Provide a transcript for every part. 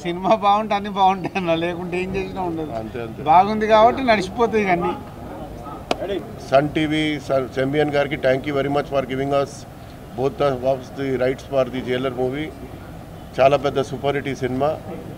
Cinema బాగుంటే అన్ని బాగుంటాయి అన్న లేకుంటే ఏం చేసినా ఉండదు అంతే అంతే బాగుంది కాబట్టి నడిచిపోతాయి ఇక అన్నీ సన్ టీవీ సెంబియన్ గారికి thank you very much for giving us both of the rights for the Jailer movie చాలా పెద్ద సూపర్ హిట్ ఈ cinema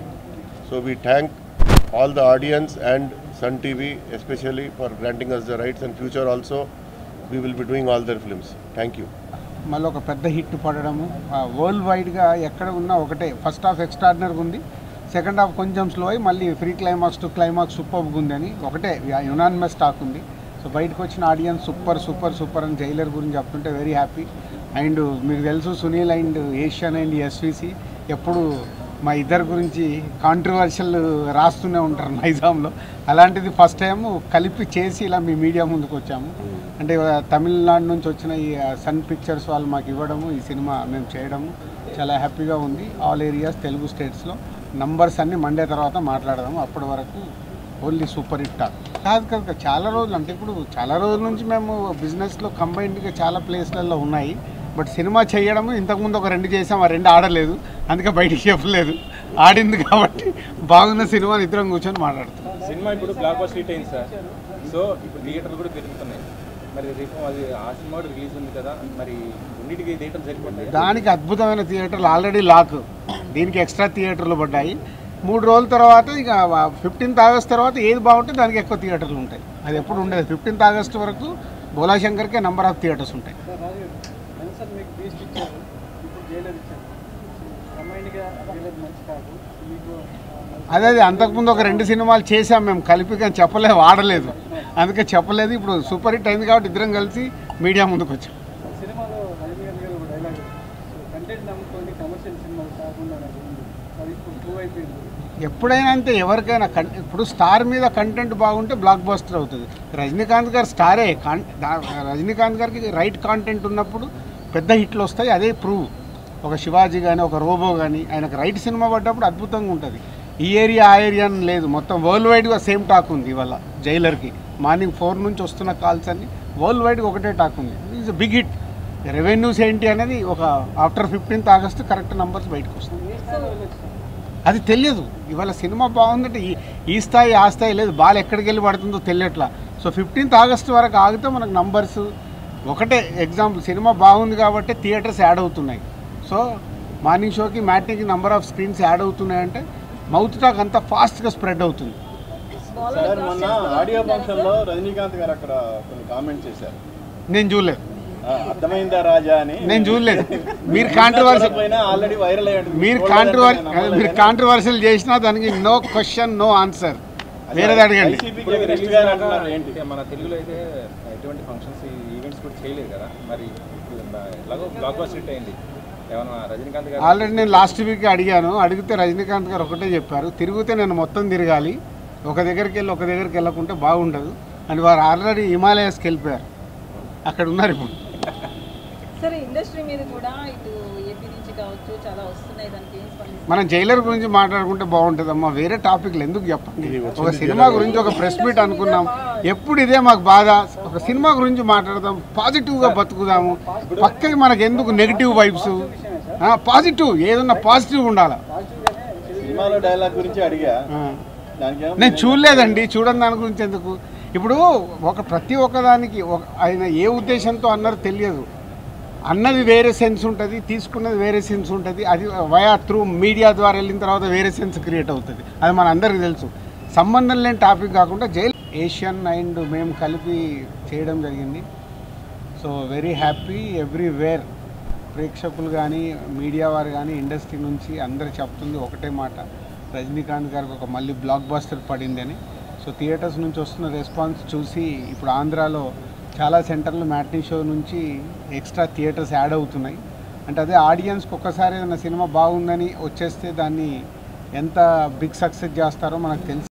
so we thank all the audience and Sun TV especially for granting us the rights and future also we will be doing all their films thank you మళ్ళీ ఒక పెద్ద hit పడడము world వైడ్గా ఎక్కడ ఉన్నా ఒకటే first half ఎక్స్ట్రాడినరీగా ఉంది second half కొంచెం స్లో అయ్యి మళ్ళీ ఫ్రీ క్లైమాక్స్ టు క్లైమాక్స్ సూపర్గా ఉంది అని ఒకటే యునానిమస్ టాక్ ఉంది సో బయటకు వచ్చిన ఆడియన్స్ సూపర్ సూపర్ సూపర్ అని జైలర్ గురించి చెప్తుంటే వెరీ హ్యాపీ అండ్ మీకు తెలుసు Sunil and Asian and SVC ఎప్పుడు మా ఇద్దరు గురించి కాంట్రవర్షియల్ రాస్తూనే ఉంటారు నైజాంలో అలాంటిది ఫస్ట్ టైం కలిపి చేసి ఇలా మీ మీడియా ముందుకు వచ్చాము అంటే ఆ, తమిళనాడు నుంచి వచ్చిన ఈ ఆ, సన్ పిక్చర్స్ వాళ్ళు మాకు ఇవ్వడము ఈ సినిమా మేము చేయడము చాలా హ్యాపీగా ఉంది ఆల్ ఏరియాస్ తెలుగు స్టేట్స్లో నంబర్స్ అన్ని మండే తర్వాత మాట్లాడదాము అప్పటి వరకు ఓన్లీ సూపర్ హిట్ టాక్ కాదు కాదు చాలా రోజులు అంటే ఇప్పుడు చాలా రోజుల నుంచి మేము బిజినెస్లో కంబైన్డ్గా చాలా ప్లేస్లలో ఉన్నాయి బట్ సినిమా చేయడము ఇంతకుముందు ఒక రెండు చేసాం ఆ రెండు ఆడలేదు అందుకే బయటికి చెప్పలేదు ఆడింది కాబట్టి బాగున్న సినిమాని ఇద్దరం కూర్చొని మాట్లాడుతున్నాం సినిమా ఇప్పుడు బ్లాక్ బస్టర్ హిట్ అయింది సార్ సో ఇప్పుడు థియేటర్లు కూడా పెరుగుతున్నాయి మరి రేపు అది ఆ సినిమా రిలీజ్ ఉంది కదా మరి రెండింటికి థియేటర్లు సరిపోతాయి దానికి అద్భుతమైన థియేటర్లు ఆల్రెడీ లాక్ దీనికి ఎక్స్ట్రా థియేటర్లు పడ్డాయి మూడు రోజుల తర్వాత ఇక ఫిఫ్టీన్త్ ఆగస్ట్ తర్వాత ఏది బాగుంటే దానికి ఎక్కువ థియేటర్లు ఉంటాయి అది ఎప్పుడు ఉండదు ఫిఫ్టీన్త్ ఆగస్ట్ వరకు భోలాశంకర్కే నెంబర్ ఆఫ్ థియేటర్స్ ఉంటాయి సార్ మీకు బీస్ట్ ఇచ్చారు ఇప్పుడు జైలర్ ఇచ్చారు కంబైన్డ్గా జైలర్ మంచి కాదు మీకు అదే అదే అంతకుముందు ఒక రెండు సినిమాలు చేసాం మేము కలిపి కానీ చెప్పలేదు ఆడలేదు అందుకే చెప్పలేదు ఇప్పుడు సూపర్ హిట్ అయింది కాబట్టి ఇద్దరం కలిసి మీడియా ముందుకు వచ్చాం సినిమాలో రజనీకాంత్ గారు ఒక డైలాగ్ కంటెంట్ నమ్ముకోండి కమర్షియల్ సినిమాలు కాకుండా నాకు ఉంది అది ఇప్పుడు ప్రూవ్ అయిపోయింది ఎప్పుడైనా అంతే ఎవరికైనా కన్ ఇప్పుడు స్టార్ మీద కంటెంట్ బాగుంటే బ్లాక్ బస్టర్ అవుతుంది రజనీకాంత్ గారు స్టారే కాన్ దా- రజనీకాంత్ గారికి రైట్ కాంటెంట్ ఉన్నప్పుడు పెద్ద హిట్లు వస్తాయి అదే ప్రూవ్ ఒక శివాజీ కానీ ఒక రోబో కానీ ఆయనకు రైట్ సినిమా పడ్డప్పుడు అద్భుతంగా ఉంటుంది ఈ ఏరియా ఆ ఏరియా అని లేదు మొత్తం వరల్డ్ వైడ్గా సేమ్ టాక్ ఉంది ఇవాళ జైలర్కి మార్నింగ్ ఫోర్ నుంచి వస్తున్న కాల్స్ అన్ని వరల్డ్ వైడ్గా ఒకటే టాక్ ఉంది ఈజ్ బిగ్ హిట్ రెవెన్యూస్ ఏంటి అనేది ఒక after fifteenth August correct numbers బయటకు వస్తాయి అది తెలియదు ఇవాళ సినిమా బాగుందంటే ఈ ఈ స్థాయి ఆ స్థాయి లేదు బాల్ ఎక్కడికి వెళ్ళి పడుతుందో తెలియట్లా సో ఫిఫ్టీన్త్ ఆగస్ట్ వరకు ఆగితే మనకు నంబర్స్ ఒకటే ఎగ్జాంపుల్ సినిమా బాగుంది కాబట్టి థియేటర్స్ యాడ్ అవుతున్నాయి సో మార్నింగ్ షోకి మ్యాట్నికి నెంబర్ ఆఫ్ స్క్రీన్స్ యాడ్ అవుతున్నాయంటే మౌత్ టాక్ అంతా ఫాస్ట్గా స్ప్రెడ్ అవుతుంది సార్ మొన్న ఆడియో ఫంక్షన్లో రజనీకాంత్ గారు అక్కడ కొన్ని కామెంట్స్ చేశారు నేను చూడలేదు ఆ, అర్థమైందా రాజా అని నేను చూడలేదు మీరు కాంట్రవర్సీ పైన ఆల్రెడీ వైరల్ అయ్యాడు మీరు కాంట్రవర్ మీరు కాంట్రవర్షియల్ చేసినా దానికి నో క్వశ్చన్ నో ఆన్సర్ వేరేది అడగండి ఇప్పుడు రిలీజ్ గారు అంటున్నారు ఏంటి అంటే మన తెలుగులో అయితే ఎటువంటి ఫంక్షన్స్ ఈవెంట్స్ కూడా చేయలేదు కదా మరి ఇప్పుడు ఎలాగో బ్లాక్ బస్టర్ హిట్ అయింది ఏమన్నా రజనీకాంత్ గారు ఆల్రెడీ నేను లాస్ట్ వీక్ అడిగాను అడిగితే రజనీకాంత్ గారు ఒకటే చెప్పారు తిరిగితే నేను మొత్తం తిరగాలి ఒక దగ్గరికి వెళ్ళి ఒక దగ్గరికి వెళ్ళకుంటే బాగుండదు అని వారు ఆల్రెడీ హిమాలయాస్కి వెళ్ళిపోయారు అక్కడ ఉన్నారు ఇప్పుడు సరే ఇండస్ట్రీ మీద కూడా ఇటు ఏపీ నుంచి కావచ్చు చాలా వస్తున్నాయి దానికి ఏం స్పందిస్తారు మనం జైలర్ గురించి మాట్లాడుకుంటే బాగుంటుంది అమ్మా వేరే టాపిక్లు ఎందుకు చెప్పండి ఒక సినిమా గురించి ఒక ప్రెస్ మీట్ అనుకున్నాం ఎప్పుడు ఇదే మాకు బాధ ఒక సినిమా గురించి మాట్లాడదాం పాజిటివ్గా బతుకుదాము పక్కకి మనకు ఎందుకు నెగిటివ్ వైబ్స్ పాజిటివ్ ఏదన్నా పాజిటివ్ ఉండాలి సినిమాలో డైలాగ్ గురించి అడిగా ఆ. దానికి ఏమో నేను చూడలేదండి చూడని దాని గురించి ఎందుకు ఇప్పుడు ఒక ప్రతి ఒక్కదానికి ఒక ఆయన ఏ ఉద్దేశంతో అన్నారో తెలియదు అన్నది వేరే సెన్స్ ఉంటుంది తీసుకున్నది వేరే సెన్స్ ఉంటుంది అది వయా త్రూ మీడియా ద్వారా వెళ్ళిన తర్వాత వేరే సెన్స్ క్రియేట్ అవుతుంది అది మన అందరికీ తెలుసు సంబంధం లేని టాపిక్ కాకుండా జైల్ ఏషియన్ అండ్ మేము కలిపి చేయడం జరిగింది సో వెరీ హ్యాపీ ఎవ్రీవేర్ ప్రేక్షకులు కానీ మీడియా వారు కానీ ఇండస్ట్రీ నుంచి అందరు చెప్తుంది ఒకటే మాట రజనీకాంత్ గారికి ఒక మళ్ళీ బ్లాక్ బస్టర్ పడిందని సో థియేటర్స్ నుంచి వస్తున్న రెస్పాన్స్ చూసి ఇప్పుడు ఆంధ్రాలో చాలా సెంటర్లు మ్యాట్నీ షో నుంచి ఎక్స్ట్రా థియేటర్స్ యాడ్ అవుతున్నాయి అంటే అదే ఆడియన్స్కి ఒక్కసారి ఏదైనా సినిమా బాగుందని వచ్చేస్తే దాన్ని ఎంత బిగ్ సక్సెస్ చేస్తారో మనకు తెలుసు